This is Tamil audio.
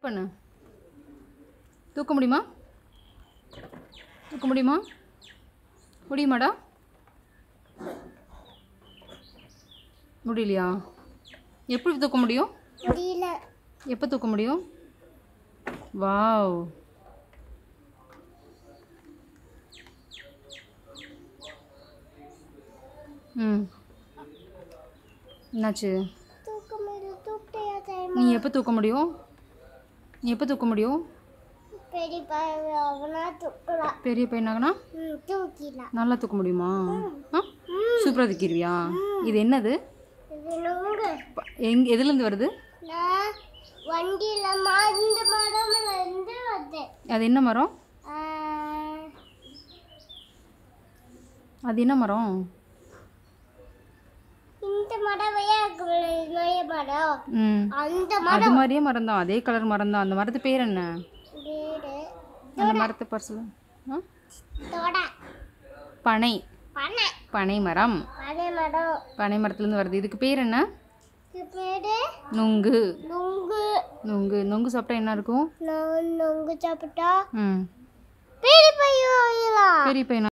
பண்ணு தூக்க முடியுமா தூக்க முடியுமா முடியுமாடா முடியலையா எப்படி தூக்க முடியும் முடியல எப்போ தூக்க முடியும் வாவ் ம் என்னாச்சு தூக்க முடியல தூக்கிட்டே நீ எப்போ தூக்க முடியும் நீ எப்போ தூக்க முடியும் பெரிய பையன் அவனா தூக்கலாம் பெரிய பையனாகனா ம் தூக்கிடலாம் நல்லா தூக்க முடியுமா ஆ சூப்பராக தூக்கிடுவியா இது என்னது இது நுங்கு ப- எங் எதுலேருந்து வருது நான் வண்டியில் இந்த மரம்ல இருந்து வந்தேன் அது என்ன மரம் ஆ, அது என்ன மரம் இந்த மரம் இருக்கு நோய மரம் ம் அந்த அது மரம் மாதிரியே மரம் தான் அதே கலர் மரம் தான் அந்த மரத்து பேர் என்ன வீடு அந்த மரத்து பர்சல் ஆ தொட பனை பண்ணை பனை மரம் பனை மரம் பனை மரத்துலேருந்து வருது இதுக்கு பேர் என்ன இது பேரு நுங்கு நுங்கு நுங்கு நுங்கு சாப்பிட்டா என்ன இருக்கும் நான் நுங்கு சாப்பிட்டா ம் பெரிய பையன் பெரிய பையனா